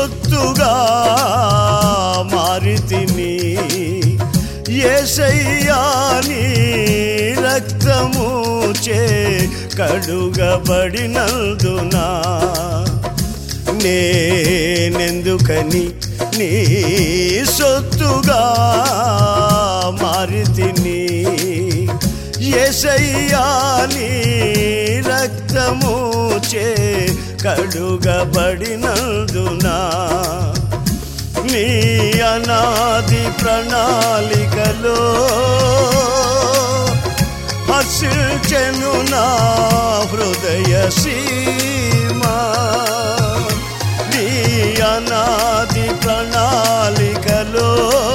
సొత్తుగా మారితిని ఏసయ్యాని రక్తము చే కడుగబడినందునా నేనెందుకని నీ సొత్తుగా మారితిని ఏసయ్యాని రక్తము చే కడుగబడినందునా నీ అనాది ప్రణాళికలో హర్షించెను నా హృదయ సీమా నీ అనాది ప్రణాళికలో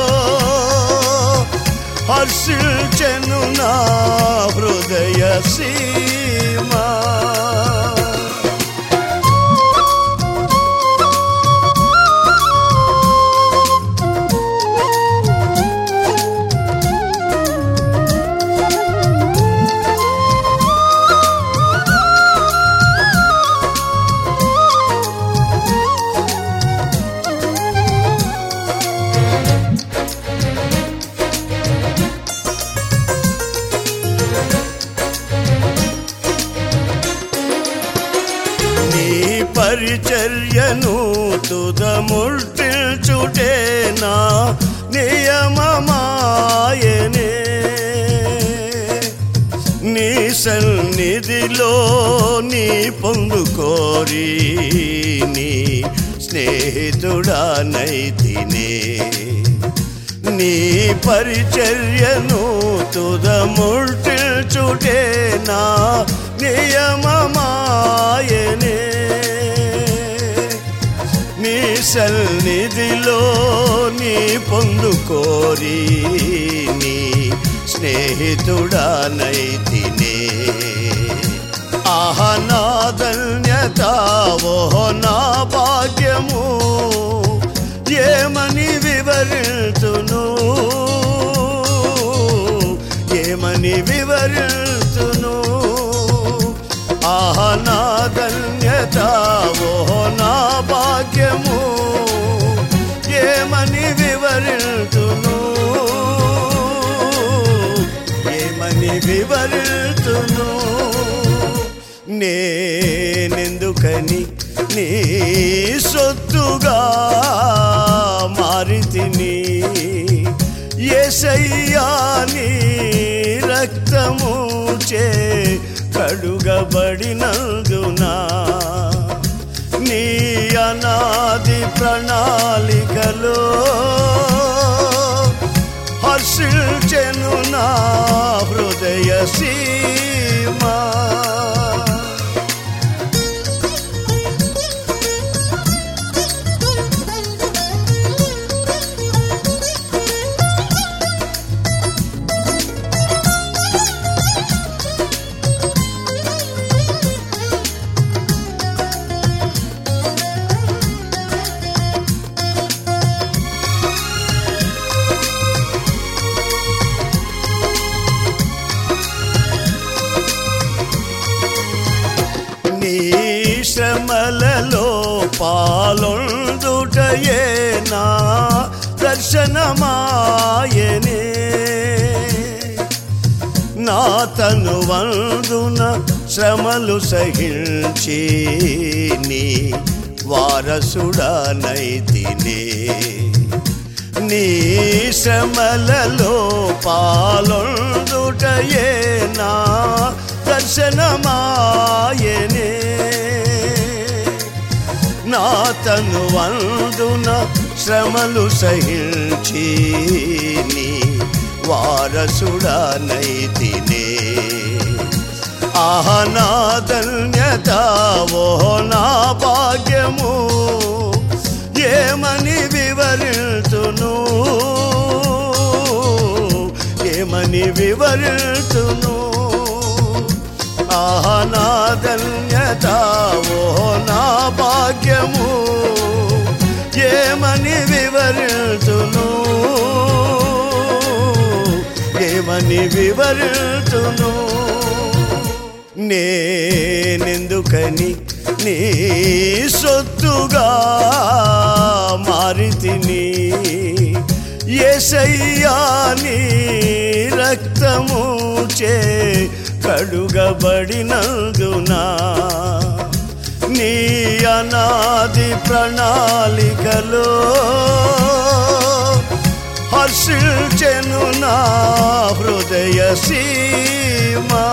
హర్షించెను నా హృదయ సీమా నీ పరిచర్యను తుదముల్చుటే నా నియమమాయనే నీ సన్నిధిలో నీ పొందుకోరి నీ స్నేహితుడానైతినే నీ పరిచర్యను తుదముల్చుటే నా నియమమాయనే నీ సన్నిధిలో నీ పొందుకోరి నీ స్నేహితుడానైతినే ఆహ నా ధన్యత ఓహో నా భాగ్యము ఏమని వివరితును ఏమని వివరితును ఆహ నా ధన్యత ఓహో నా భాగ్యము ఏమని వివరితును ఏమని వివరితును నేనెందుకని నీ సొత్తుగా మారితిని ఏసయ్యాని రక్తము చే కడుగబడినందునా నీ అనాది ప్రణాళికలో హర్షించెను నా హృదయ సీమా నీ శ్రమలలో పాలొందుటయే నా దర్శనమాయనే నా తను వందున శ్రమలు సహించి నీ వారసుడనైతినే నీ శ్రమలలో పాలొందుటయే నా దర్శనమాయనే నా తను వందున శ్రమలు సహించి నీ వారసుడనైతినే ఆహ నా ధన్యత ఓ నా భాగ్యము ఏమని వివరితును ఏమని వివరితును ఆహ నా ధన్యత ఓ నా భాగ్యము ఏమని వివరితును ఏమని వివరితును నేనెందుకని నీ సొత్తుగా మారితిని ఏసయ్యా నీ రక్తము చే కడుగబడినందునా నీ అనాది ప్రణాళికలో హర్షించెను నా హృదయ సీమా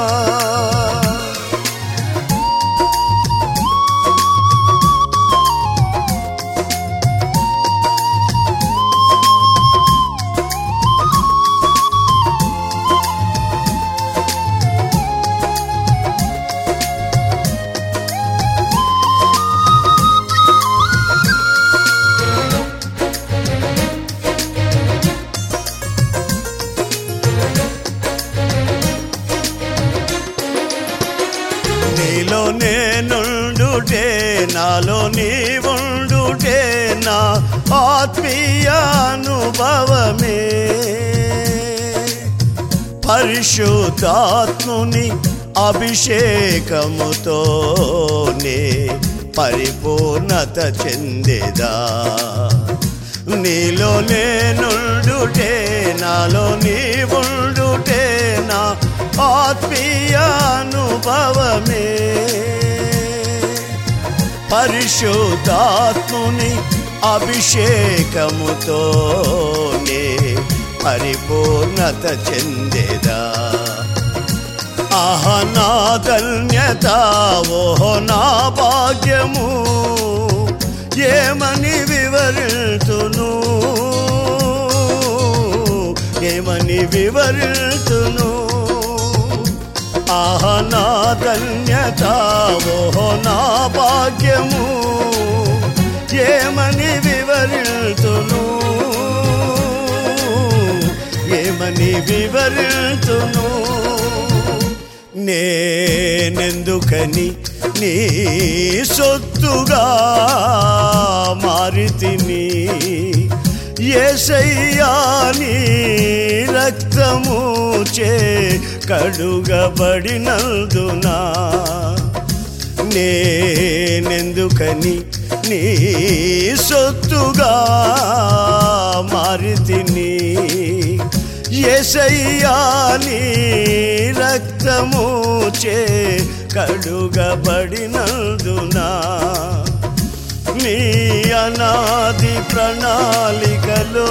నీలో నేనుండుటే నాలో నీవుండుటే నా ఆత్మీయ అనుభవమే పరిశుద్ధాత్ముని అభిషేకముతోనే పరిపూర్ణత చెందేదా నీలో నేనుండుటే నాలో నీవుండుటే నా ఆత్మీయ అనుభవమే పరిశుద్ధాత్ముని అభిషేకముతోనే పరిపూర్ణత చెందేదా ఆహ నా ధన్యత ఓహో నా భాగ్యము ఏమని వివరితును ఏమని వివరితును ఆహ నా ధన్యత ఓహో నా భాగ్యము ఏమని వివరితును ఏమని వివరితును నేనెందుకని నీ సొత్తుగా మారితిని ఏసయ్యా నీ రక్తము చే కడుగబడినందునా నేనెందుకని నీ సొత్తుగా మారితిని ఏసయ్యా నీ రక్తము చే కడుగబడినందునా నీ అనాది ప్రణాళికలో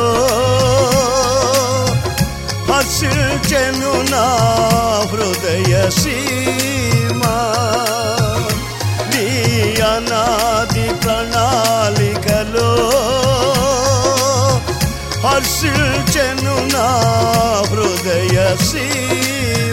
హర్షించెను నా హృదయ సీమా నీ అనాది ప్రణాళికలో హర్షించెను నా హృదయ సీమా